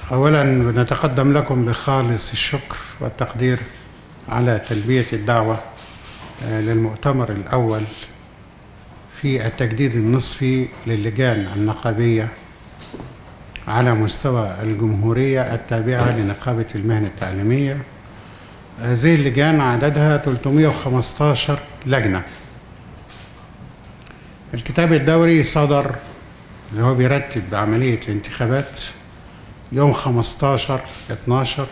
أولا نتقدم لكم بخالص الشكر والتقدير على تلبية الدعوة آه، للمؤتمر الأول في التجديد النصفي للجان النقابية على مستوى الجمهورية التابعة لنقابة المهنة التعليمية هذه اللجان عددها 315 لجنة الكتاب الدوري صدر اللي هو بيرتب عملية الانتخابات يوم 15 12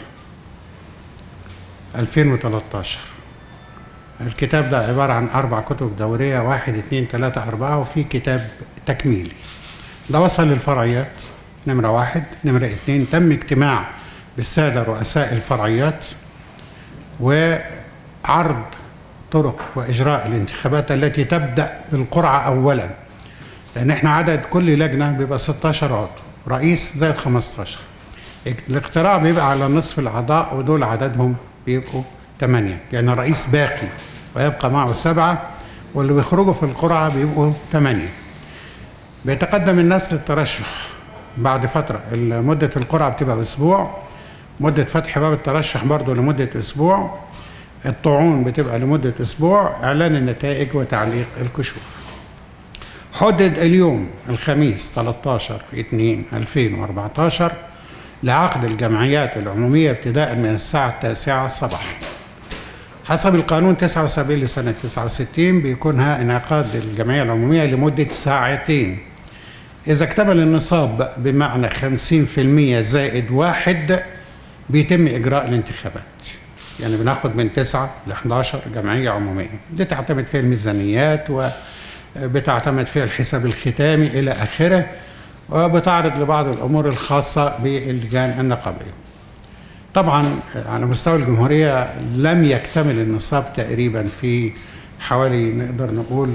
2013 الكتاب ده عبارة عن أربع كتب دورية واحد اتنين تلاتة أربعة وفي كتاب تكميلي ده وصل للفرعيات نمرة واحد نمرة اتنين تم اجتماع بالسادة رؤساء الفرعيات وعرض طرق وإجراء الانتخابات التي تبدأ بالقرعة أولا لأن احنا عدد كل لجنة بيبقى 16 عضو رئيس زائد 15 الاقتراع بيبقى على نصف الأعضاء ودول عددهم بيبقوا 8 يعني الرئيس باقي ويبقى معه سبعة واللي بيخرجوا في القرعة بيبقوا 8 بيتقدم الناس للترشح بعد فترة مدة القرعة بتبقى أسبوع مدة فتح باب الترشح برضه لمدة أسبوع الطعون بتبقى لمدة أسبوع إعلان النتائج وتعليق الكشوف حدد اليوم الخميس 13 2 2014 لعقد الجمعيات العمومية ابتداء من الساعة التاسعة صباحا حسب القانون 79 لسنة 69 بيكونها انعقاد الجمعية العمومية لمدة ساعتين إذا اكتمل النصاب بمعنى 50% زائد واحد بيتم إجراء الانتخابات يعني بناخد من 9 ل 11 جمعية عمومية دي تعتمد فيها الميزانيات وبتعتمد فيها الحساب الختامي إلى آخره وبتعرض لبعض الأمور الخاصة باللجان النقابية طبعا على مستوى الجمهورية لم يكتمل النصاب تقريبا في حوالي نقدر نقول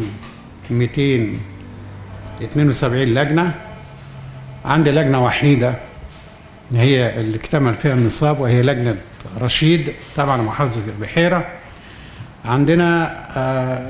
272 لجنة عندي لجنة وحيدة هي اللي اكتمل فيها النصاب وهي لجنة رشيد طبعا محافظة البحيرة عندنا آه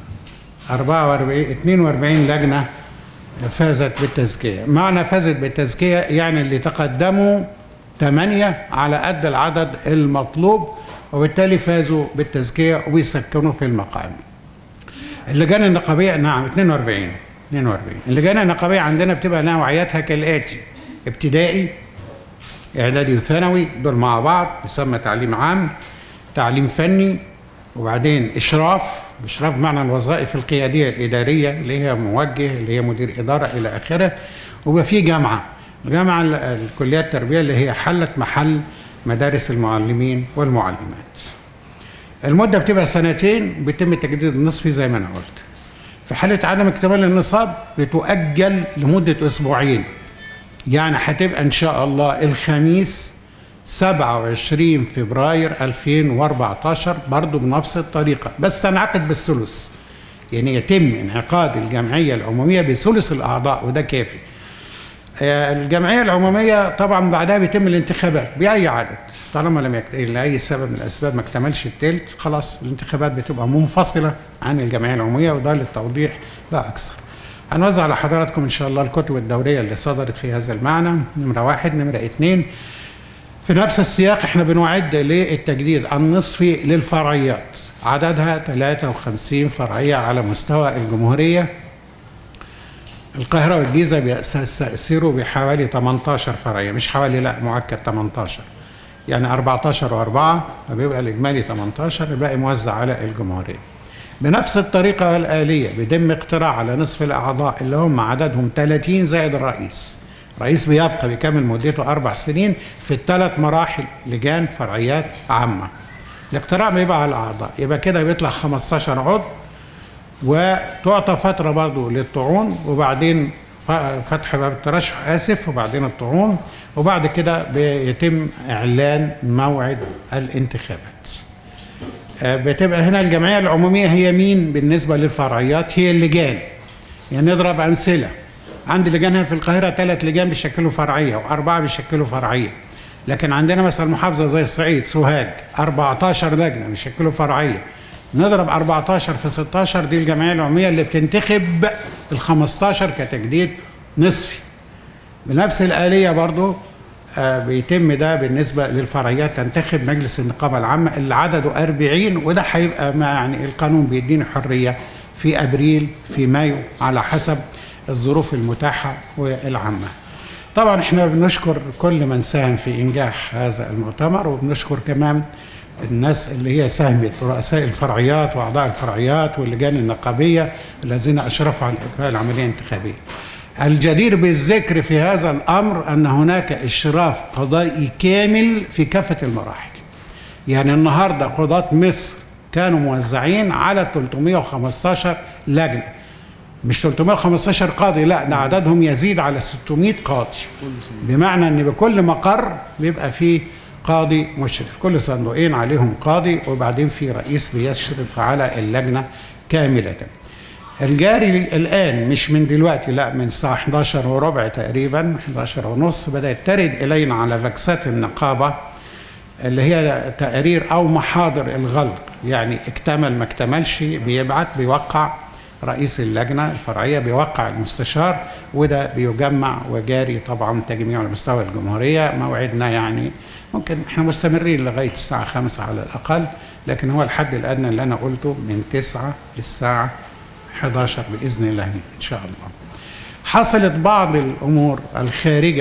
44 42 لجنة فازت بالتزكية معنى فازت بالتزكية يعني اللي تقدموا ثمانية على قد العدد المطلوب وبالتالي فازوا بالتزكية وبيسكنوا في المقام اللجان النقابية نعم 42 42 اللجان النقابية عندنا بتبقى نوعياتها كالآتي ابتدائي إعدادي وثانوي دول مع بعض يسمى تعليم عام تعليم فني وبعدين إشراف إشراف معنى الوظائف القيادية الإدارية اللي هي موجه اللي هي مدير إدارة إلى آخره ويبقى في جامعة الجامعة الكليات التربية اللي هي حلت محل مدارس المعلمين والمعلمات المدة بتبقى سنتين بيتم التجديد النصفي زي ما أنا قلت في حالة عدم اكتمال النصاب بتؤجل لمدة أسبوعين يعني هتبقى إن شاء الله الخميس 27 فبراير 2014 برضه بنفس الطريقة بس تنعقد بالثلث يعني يتم انعقاد الجمعية العمومية بثلث الأعضاء وده كافي الجمعية العمومية طبعا بعدها بيتم الانتخابات بأي عدد طالما لم يكت... لأي سبب من الأسباب ما اكتملش التلت خلاص الانتخابات بتبقى منفصلة عن الجمعية العمومية وده للتوضيح لا أكثر هنوزع على حضراتكم إن شاء الله الكتب الدورية اللي صدرت في هذا المعنى نمرة واحد نمرة اثنين في نفس السياق احنا بنعد للتجديد النصفي للفرعيات عددها 53 فرعية على مستوى الجمهورية القاهرة والجيزة بيستأثروا بحوالي 18 فرعية مش حوالي لا مؤكد 18 يعني 14 و4 فبيبقى الإجمالي 18 الباقي موزع على الجمهورية بنفس الطريقة والآلية بيتم اقتراع على نصف الأعضاء اللي هم عددهم 30 زائد الرئيس رئيس بيبقى بيكمل مدته أربع سنين في الثلاث مراحل لجان فرعيات عامة الاقتراع بيبقى على الأعضاء يبقى كده بيطلع 15 عضو وتعطى فترة برضه للطعون وبعدين فتح باب الترشح آسف وبعدين الطعون وبعد كده بيتم إعلان موعد الانتخابات بتبقى هنا الجمعية العمومية هي مين بالنسبة للفرعيات هي اللجان يعني نضرب أمثلة عندي لجان هنا في القاهرة ثلاث لجان بيشكلوا فرعية وأربعة بيشكلوا فرعية لكن عندنا مثلا محافظة زي الصعيد سوهاج 14 لجنة بيشكلوا فرعية نضرب 14 في 16 دي الجمعيه العموميه اللي بتنتخب ال 15 كتجديد نصفي بنفس الآلية برضو آه، بيتم ده بالنسبة للفرعيات تنتخب مجلس النقابة العامة اللي عدده 40 وده هيبقى ما يعني القانون بيديني حرية في أبريل في مايو على حسب الظروف المتاحة والعامة طبعا احنا بنشكر كل من ساهم في إنجاح هذا المؤتمر وبنشكر كمان الناس اللي هي ساهمت رؤساء الفرعيات واعضاء الفرعيات واللجان النقابيه الذين اشرفوا على اجراء العمليه الانتخابيه. الجدير بالذكر في هذا الامر ان هناك اشراف قضائي كامل في كافه المراحل. يعني النهارده قضاة مصر كانوا موزعين على 315 لجنه. مش 315 قاضي لا ده عددهم يزيد على 600 قاضي. بمعنى ان بكل مقر بيبقى فيه قاضي مشرف كل صندوقين عليهم قاضي وبعدين في رئيس بيشرف على اللجنة كاملة الجاري الآن مش من دلوقتي لا من الساعة 11 وربع تقريبا 11 ونص بدأت ترد إلينا على فاكسات النقابة اللي هي تقرير أو محاضر الغلق يعني اكتمل ما اكتملش بيبعت بيوقع رئيس اللجنة الفرعية بيوقع المستشار وده بيجمع وجاري طبعا تجميع على مستوى الجمهورية موعدنا يعني ممكن احنا مستمرين لغاية الساعة خمسة على الأقل لكن هو الحد الأدنى اللي أنا قلته من تسعة للساعة 11 بإذن الله إن شاء الله حصلت بعض الأمور الخارجة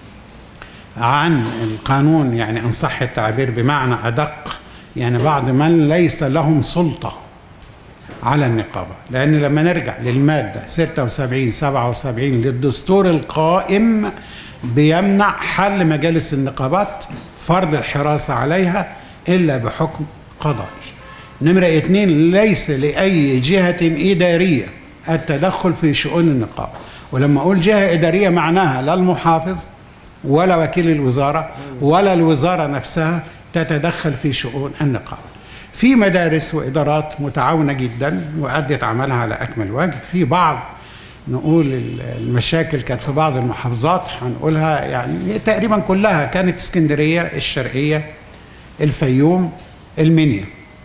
عن القانون يعني إن صح التعبير بمعنى أدق يعني بعض من ليس لهم سلطة على النقابة لأن لما نرجع للمادة 76 77 للدستور القائم بيمنع حل مجالس النقابات فرض الحراسة عليها إلا بحكم قضائي نمرة اثنين ليس لأي جهة إدارية التدخل في شؤون النقابة ولما أقول جهة إدارية معناها لا المحافظ ولا وكيل الوزارة ولا الوزارة نفسها تتدخل في شؤون النقابة في مدارس وإدارات متعاونة جدا وأدت عملها على أكمل وجه في بعض نقول المشاكل كانت في بعض المحافظات هنقولها يعني تقريبا كلها كانت اسكندرية الشرقية الفيوم المنيا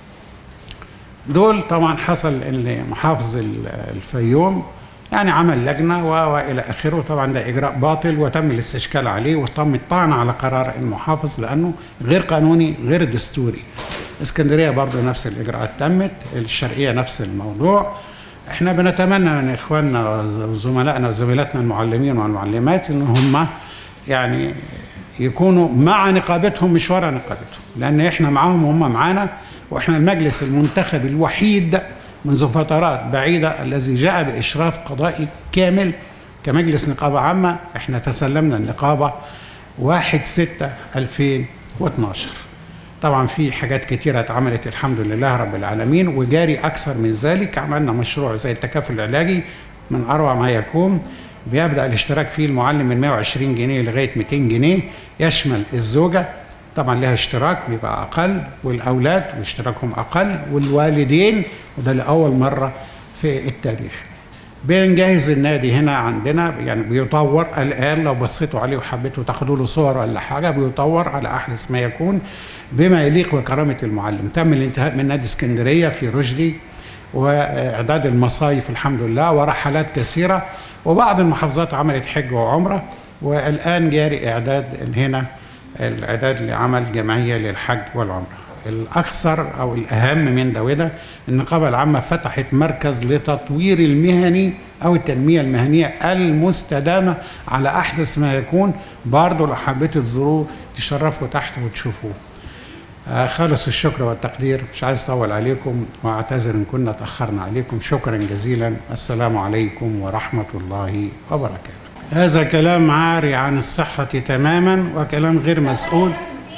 دول طبعا حصل ان محافظ الفيوم يعني عمل لجنة والى اخره طبعا ده اجراء باطل وتم الاستشكال عليه وتم الطعن على قرار المحافظ لانه غير قانوني غير دستوري اسكندريه برضه نفس الاجراءات تمت الشرقيه نفس الموضوع احنا بنتمنى من اخواننا وزملائنا وزميلاتنا المعلمين والمعلمات ان هم يعني يكونوا مع نقابتهم مش ورا نقابتهم لان احنا معاهم وهم معانا واحنا المجلس المنتخب الوحيد منذ فترات بعيده الذي جاء باشراف قضائي كامل كمجلس نقابه عامه احنا تسلمنا النقابه 1 6 2012 طبعا في حاجات كتيرة اتعملت الحمد لله رب العالمين وجاري أكثر من ذلك عملنا مشروع زي التكافل العلاجي من أروع ما يكون بيبدأ الاشتراك فيه المعلم من 120 جنيه لغاية 200 جنيه يشمل الزوجة طبعا لها اشتراك بيبقى أقل والأولاد واشتراكهم أقل والوالدين وده لأول مرة في التاريخ بنجهز النادي هنا عندنا يعني بيطور الان لو بصيتوا عليه وحبيتوا تاخدوا له صور ولا حاجه بيطور على احدث ما يكون بما يليق بكرامه المعلم تم الانتهاء من نادي اسكندريه في رشدي واعداد المصايف الحمد لله ورحلات كثيره وبعض المحافظات عملت حج وعمره والان جاري اعداد هنا الاعداد لعمل جمعيه للحج والعمره الاكثر او الاهم من ده وده النقابه العامه فتحت مركز لتطوير المهني او التنميه المهنيه المستدامه على احدث ما يكون برضه لو حبيتوا تزوروه تشرفوا تحت وتشوفوه آه خالص الشكر والتقدير مش عايز اطول عليكم واعتذر ان كنا تاخرنا عليكم شكرا جزيلا السلام عليكم ورحمه الله وبركاته هذا كلام عاري عن الصحه تماما وكلام غير مسؤول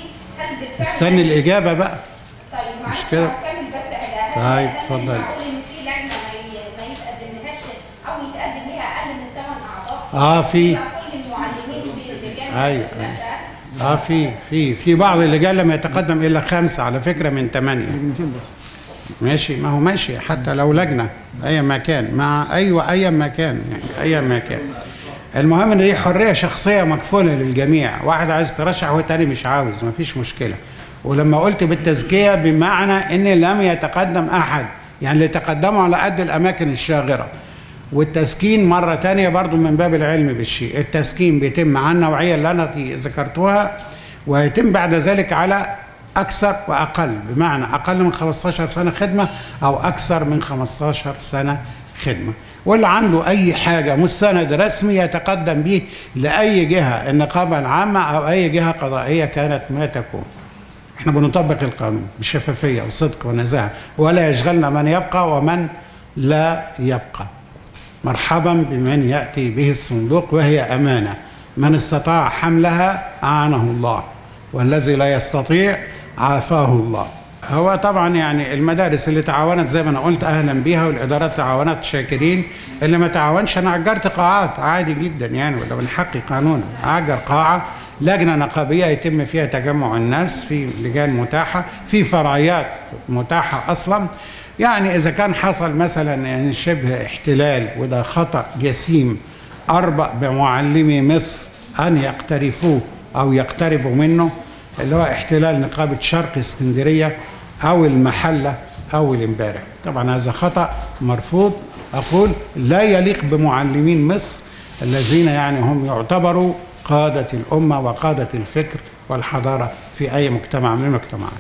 استني الإجابة بقى طيب مش معلش كده؟ هكمل بس انا طيب، أنا اتفضل. بقول ان في لجنه ما ي- ما يتقدملهاش او يتقدم ليها اقل من ثمان اعضاء اه في يبقى كل المعلمين باللجان أيوة، النشأة اه في في في بعض اللجان لم يتقدم الا خمسه على فكره من ثمانيه لجنتين بس ماشي ما هو ماشي حتى لو لجنه اي ما كان مع ايوه اي ما كان يعني اي ما كان المهم ان دي حريه شخصيه مكفوله للجميع واحد عايز ترشح والتاني مش عاوز ما فيش مشكله ولما قلت بالتزكيه بمعنى ان لم يتقدم احد يعني اللي تقدموا على قد الاماكن الشاغره والتسكين مرة تانية برضو من باب العلم بالشيء التسكين بيتم على النوعية اللي أنا ذكرتها ويتم بعد ذلك على أكثر وأقل بمعنى أقل من 15 سنة خدمة أو أكثر من 15 سنة خدمة واللي عنده أي حاجة مستند رسمي يتقدم به لأي جهة النقابة العامة أو أي جهة قضائية كانت ما تكون احنا بنطبق القانون بشفافية وصدق ونزاهة ولا يشغلنا من يبقى ومن لا يبقى مرحبا بمن يأتي به الصندوق وهي أمانة من استطاع حملها أعانه الله والذي لا يستطيع عافاه الله هو طبعا يعني المدارس اللي تعاونت زي ما انا قلت اهلا بيها والادارات تعاونت شاكرين اللي ما تعاونش انا اجرت قاعات عادي جدا يعني ولا من حقي قانونا اجر قاعه لجنه نقابيه يتم فيها تجمع الناس في لجان متاحه في فرعيات متاحه اصلا يعني اذا كان حصل مثلا يعني شبه احتلال وده خطا جسيم اربأ بمعلمي مصر ان يقترفوه او يقتربوا منه اللي هو احتلال نقابه شرق اسكندريه او المحله او الامبارح طبعا هذا خطا مرفوض اقول لا يليق بمعلمين مصر الذين يعني هم يعتبروا قاده الامه وقاده الفكر والحضاره في اي مجتمع من المجتمعات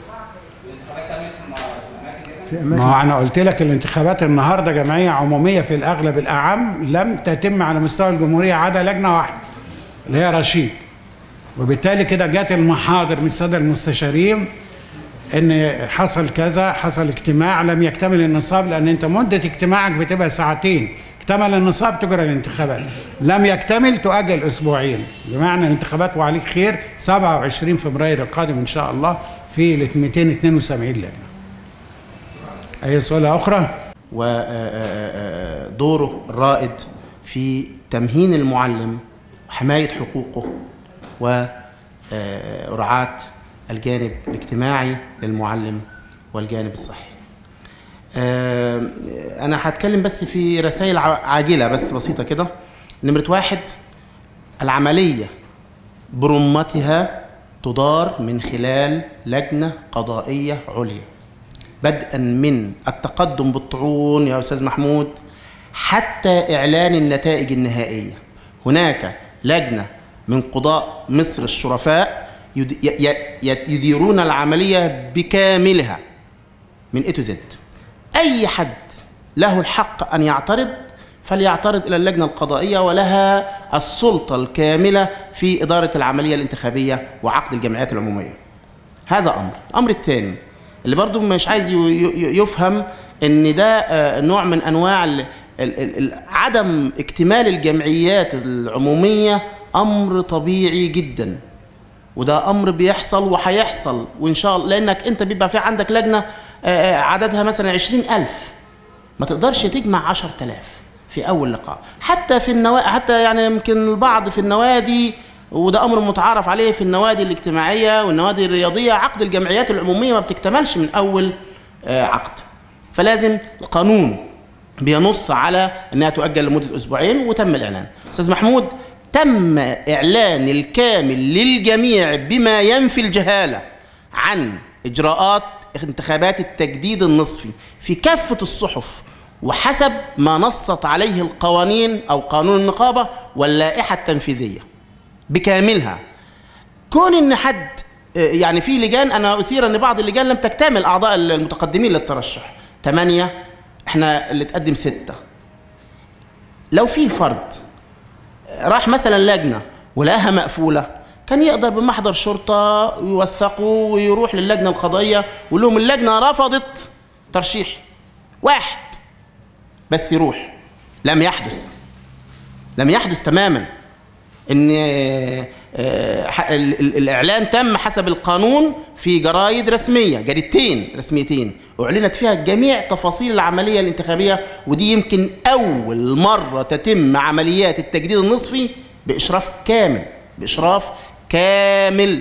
ما هو انا قلت لك الانتخابات النهارده جمعيه عموميه في الاغلب الاعم لم تتم على مستوى الجمهوريه عدا لجنه واحده اللي هي رشيد وبالتالي كده جت المحاضر من الساده المستشارين ان حصل كذا حصل اجتماع لم يكتمل النصاب لان انت مده اجتماعك بتبقى ساعتين اكتمل النصاب تجرى الانتخابات لم يكتمل تؤجل اسبوعين بمعنى الانتخابات وعليك خير 27 فبراير القادم ان شاء الله في ال 272 لجنه اي سؤال اخرى ودوره الرائد في تمهين المعلم وحماية حقوقه ورعاة الجانب الاجتماعي للمعلم والجانب الصحي أنا هتكلم بس في رسائل عاجلة بس بسيطة كده نمرة واحد العملية برمتها تدار من خلال لجنة قضائية عليا بدءا من التقدم بالطعون يا أستاذ محمود حتى إعلان النتائج النهائية هناك لجنة من قضاء مصر الشرفاء يديرون العملية بكاملها من A to Z أي حد له الحق أن يعترض فليعترض إلى اللجنة القضائية ولها السلطة الكاملة في إدارة العملية الانتخابية وعقد الجمعيات العمومية هذا أمر الأمر الثاني اللي برضو مش عايز يفهم ان ده نوع من انواع عدم اكتمال الجمعيات العمومية أمر طبيعي جدا وده أمر بيحصل وهيحصل وإن شاء الله لأنك أنت بيبقى في عندك لجنة عددها مثلا عشرين ألف ما تقدرش تجمع عشر تلاف في أول لقاء حتى في النوا حتى يعني يمكن البعض في النوادي وده أمر متعارف عليه في النوادي الاجتماعية والنوادي الرياضية عقد الجمعيات العمومية ما بتكتملش من أول عقد فلازم القانون بينص على انها تؤجل لمده اسبوعين وتم الاعلان استاذ محمود تم اعلان الكامل للجميع بما ينفي الجهاله عن اجراءات انتخابات التجديد النصفي في كافه الصحف وحسب ما نصت عليه القوانين او قانون النقابه واللائحه التنفيذيه بكاملها كون ان حد يعني في لجان انا اثير ان بعض اللجان لم تكتمل اعضاء المتقدمين للترشح ثمانيه احنا اللي تقدم ستة لو في فرد راح مثلا لجنة ولقاها مقفولة كان يقدر بمحضر شرطة يوثقه ويروح للجنة القضائية ويقول لهم اللجنة رفضت ترشيح واحد بس يروح لم يحدث لم يحدث تماما ان الاعلان تم حسب القانون في جرايد رسميه جريدتين رسميتين اعلنت فيها جميع تفاصيل العمليه الانتخابيه ودي يمكن اول مره تتم عمليات التجديد النصفي باشراف كامل باشراف كامل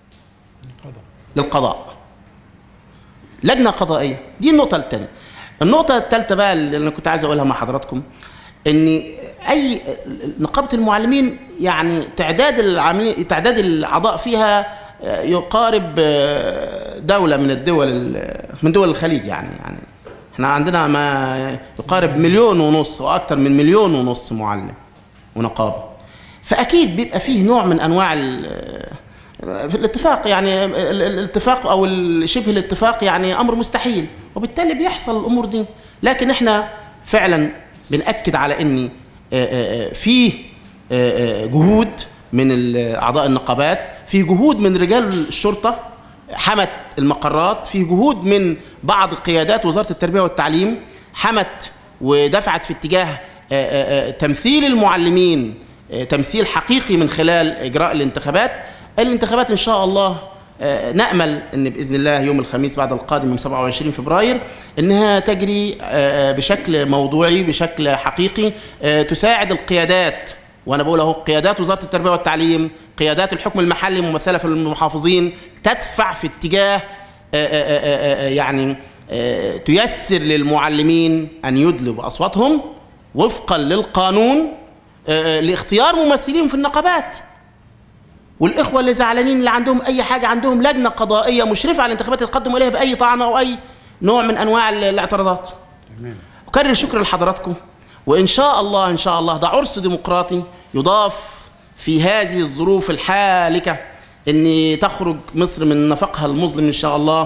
للقضاء لجنه قضائيه دي النقطه الثانيه النقطه الثالثه بقى اللي انا كنت عايز اقولها مع حضراتكم ان اي نقابه المعلمين يعني تعداد العاملين تعداد الاعضاء فيها يقارب دوله من الدول من دول الخليج يعني يعني احنا عندنا ما يقارب مليون ونص واكثر من مليون ونص معلم ونقابه فاكيد بيبقى فيه نوع من انواع ال- في الاتفاق يعني ال- ال- الاتفاق او ال- شبه الاتفاق يعني امر مستحيل وبالتالي بيحصل الامور دي لكن احنا فعلا بناكد على ان آه، آه، آه، فيه آه، آه، جهود من ال- اعضاء النقابات في جهود من رجال الشرطه حمت المقرات في جهود من بعض قيادات وزاره التربيه والتعليم حمت ودفعت في اتجاه آه، آه، آه، تمثيل المعلمين آه، تمثيل حقيقي من خلال اجراء الانتخابات الانتخابات ان شاء الله آه، نامل ان باذن الله يوم الخميس بعد القادم من 27 فبراير انها تجري آه، بشكل موضوعي بشكل حقيقي آه، تساعد القيادات وانا بقول اهو قيادات وزاره التربيه والتعليم قيادات الحكم المحلي ممثله في المحافظين تدفع في اتجاه آه، آه، آه، آه، يعني آه، تيسر للمعلمين ان يدلوا باصواتهم وفقا للقانون آه، آه، لاختيار ممثلين في النقابات والاخوه اللي زعلانين اللي عندهم اي حاجه عندهم لجنه قضائيه مشرفه على الانتخابات يتقدموا اليها باي طعنه او اي نوع من انواع ال- الاعتراضات تمام أكرر شكر لحضراتكم وإن شاء الله إن شاء الله ده عرس ديمقراطي يضاف في هذه الظروف الحالكة أن تخرج مصر من نفقها المظلم إن شاء الله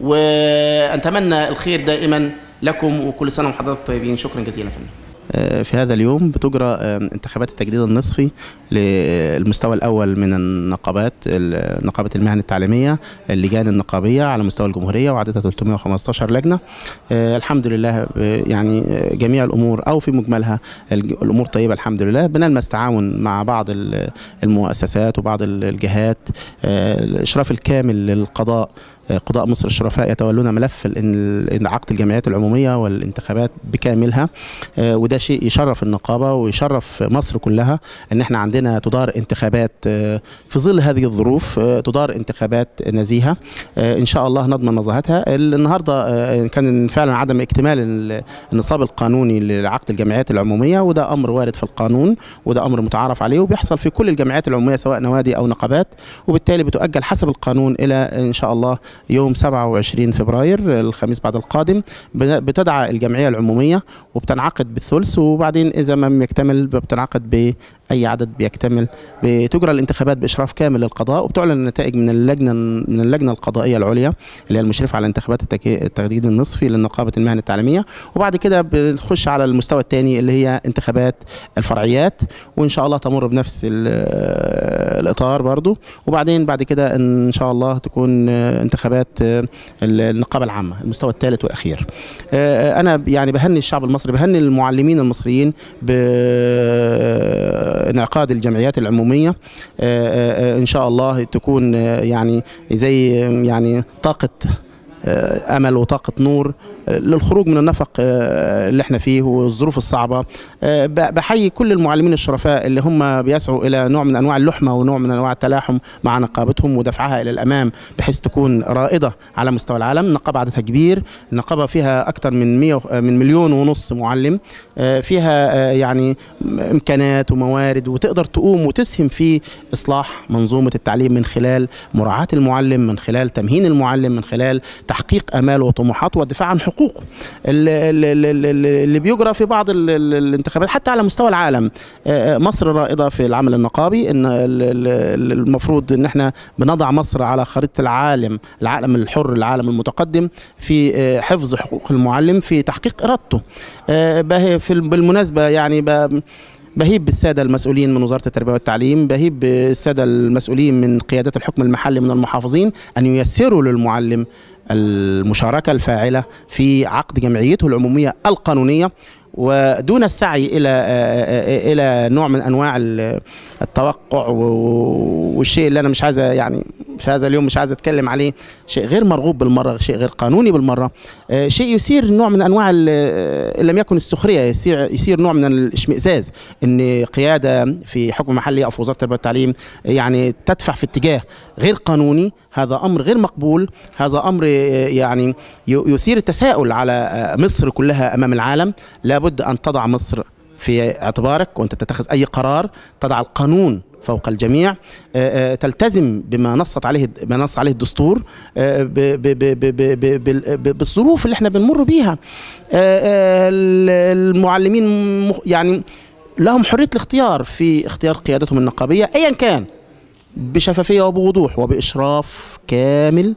وأتمنى الخير دائما لكم وكل سنة وحضراتكم طيبين شكرا جزيلا فندم في هذا اليوم بتجرى آه، انتخابات التجديد النصفي للمستوى الأول من النقابات ال- نقابة المهن التعليمية اللجان النقابية على مستوى الجمهورية وعددها 315 لجنة آه، الحمد لله آه، يعني آه، جميع الأمور أو في مجملها الج- الأمور طيبة الحمد لله بنلمس تعاون مع بعض ال- المؤسسات وبعض ال- الجهات آه، الإشراف الكامل للقضاء قضاء مصر الشرفاء يتولون ملف ال- ال- عقد الجمعيات العموميه والانتخابات بكاملها آه، وده شيء يشرف النقابه ويشرف مصر كلها ان احنا عندنا تدار انتخابات آه، في ظل هذه الظروف آه، تدار انتخابات نزيهه آه، ان شاء الله نضمن نزاهتها ال- النهارده آه، كان فعلا عدم اكتمال ال- النصاب القانوني لعقد الجمعيات العموميه وده امر وارد في القانون وده امر متعارف عليه وبيحصل في كل الجمعيات العموميه سواء نوادي او نقابات وبالتالي بتؤجل حسب القانون الى ان شاء الله يوم 27 فبراير الخميس بعد القادم بتدعى الجمعيه العموميه وبتنعقد بالثلث وبعدين اذا ما لم يكتمل بتنعقد باي عدد بيكتمل بتجرى الانتخابات باشراف كامل للقضاء وبتعلن النتائج من اللجنه من اللجنه القضائيه العليا اللي هي المشرفه على انتخابات التك- التجديد النصفي لنقابه المهن التعليميه وبعد كده بنخش على المستوى الثاني اللي هي انتخابات الفرعيات وان شاء الله تمر بنفس ال- الاطار برضو وبعدين بعد كده ان شاء الله تكون آه، انتخابات آه، النقابه العامه المستوى الثالث والاخير آه، انا يعني بهني الشعب المصري بهني المعلمين المصريين بانعقاد الجمعيات العموميه آه، آه، آه، ان شاء الله تكون آه، يعني زي آه، يعني طاقه آه، امل وطاقه نور آه، للخروج من النفق آه، اللي احنا فيه والظروف الصعبه آه، ب- بحيي كل المعلمين الشرفاء اللي هم بيسعوا الى نوع من انواع اللحمه ونوع من انواع التلاحم مع نقابتهم ودفعها الى الامام بحيث تكون رائده على مستوى العالم النقابه عددها كبير النقابه فيها اكثر من 100 من مليون ونص معلم آه، فيها آه، يعني امكانات وموارد وتقدر تقوم وتسهم في اصلاح منظومه التعليم من خلال مراعاه المعلم من خلال تمهين المعلم من خلال تحقيق اماله وطموحاته والدفاع عن حقوقه ال- ال- ال- ال- اللي بيجرى في بعض ال- ال- الانتخابات حتى على مستوى العالم آه، مصر رائده في العمل النقابي ان ال- ال- المفروض ان احنا بنضع مصر على خريطه العالم العالم الحر العالم المتقدم في آه، حفظ حقوق المعلم في تحقيق ارادته آه، به- في ال- بالمناسبه يعني ب- بهيب بالسادة المسؤولين من وزارة التربية والتعليم بهيب بالسادة المسؤولين من قيادات الحكم المحلي من المحافظين أن ييسروا للمعلم المشاركة الفاعلة في عقد جمعيته العمومية القانونية ودون السعي الى الى نوع من انواع ال- التوقع و- والشيء اللي انا مش عايز يعني في هذا اليوم مش عايز اتكلم عليه شيء غير مرغوب بالمره شيء غير قانوني بالمره آه، شيء يثير نوع من انواع ال- ان لم يكن السخريه يثير يثير نوع من الاشمئزاز ان قياده في حكم محلي او في وزاره التربيه والتعليم يعني تدفع في اتجاه غير قانوني هذا امر غير مقبول هذا امر آه، يعني ي- يثير التساؤل على آه، مصر كلها امام العالم لابد ان تضع مصر في اعتبارك وانت تتخذ اي قرار تضع القانون فوق الجميع آه، آه، تلتزم بما نصت عليه ما نص عليه الدستور آه، ب- ب- ب- ب- ب- ب- بال- ب- بالظروف اللي احنا بنمر بيها آه، آه، ال- المعلمين مخ- يعني لهم حريه الاختيار في اختيار قيادتهم النقابيه ايا كان بشفافيه وبوضوح وباشراف كامل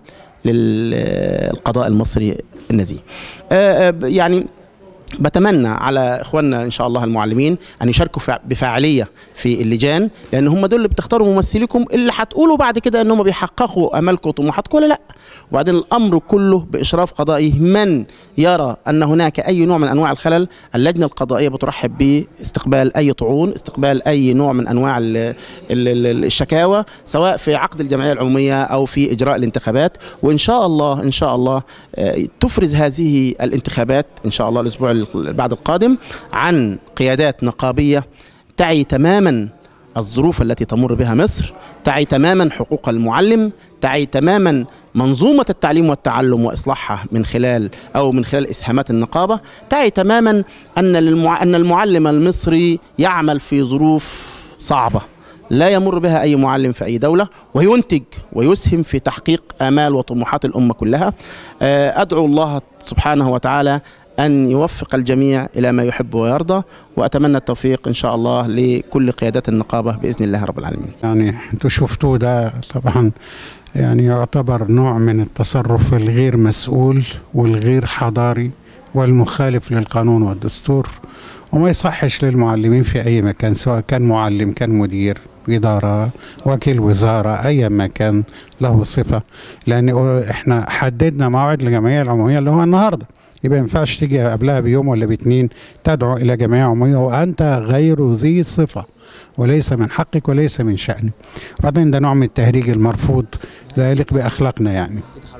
للقضاء المصري النزيه. آه، آه، يعني بتمنى على اخواننا ان شاء الله المعلمين ان يشاركوا فع- بفاعليه في اللجان لان هم دول اللي بتختاروا ممثليكم اللي هتقولوا بعد كده ان هم بيحققوا امالكم وطموحاتكم ولا لا وبعدين الامر كله باشراف قضائي من يرى ان هناك اي نوع من انواع الخلل اللجنه القضائيه بترحب باستقبال اي طعون استقبال اي نوع من انواع ال- ال- ال- الشكاوى سواء في عقد الجمعيه العموميه او في اجراء الانتخابات وان شاء الله ان شاء الله آه، تفرز هذه الانتخابات ان شاء الله الاسبوع ال- بعد القادم عن قيادات نقابيه تعي تماما الظروف التي تمر بها مصر تعي تماما حقوق المعلم تعي تماما منظومة التعليم والتعلم وإصلاحها من خلال أو من خلال إسهامات النقابة تعي تماما أن للمع... أن المعلم المصري يعمل في ظروف صعبة لا يمر بها أي معلم في أي دولة وينتج ويسهم في تحقيق آمال وطموحات الأمة كلها آه، أدعو الله سبحانه وتعالى أن يوفق الجميع إلى ما يحب ويرضى وأتمنى التوفيق إن شاء الله لكل قيادات النقابة بإذن الله رب العالمين يعني انتوا شفتوه ده طبعا يعني يعتبر نوع من التصرف الغير مسؤول والغير حضاري والمخالف للقانون والدستور وما يصحش للمعلمين في اي مكان سواء كان معلم كان مدير إدارة وكيل وزارة أي ما كان له صفة لأن إحنا حددنا موعد الجمعية العمومية اللي هو النهاردة يبقى ما ينفعش تيجي قبلها بيوم ولا باتنين تدعو إلى جمعية عمومية وأنت غير ذي صفة وليس من حقك وليس من شأنك بعدين ده نوع من التهريج المرفوض لا يليق بأخلاقنا يعني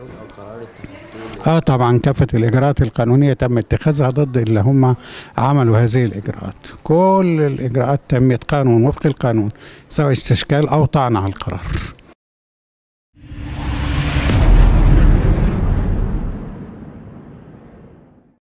اه طبعا كافة الإجراءات القانونية تم اتخاذها ضد اللي هم عملوا هذه الإجراءات كل الإجراءات تمت قانون وفق القانون سواء استشكال أو طعن على القرار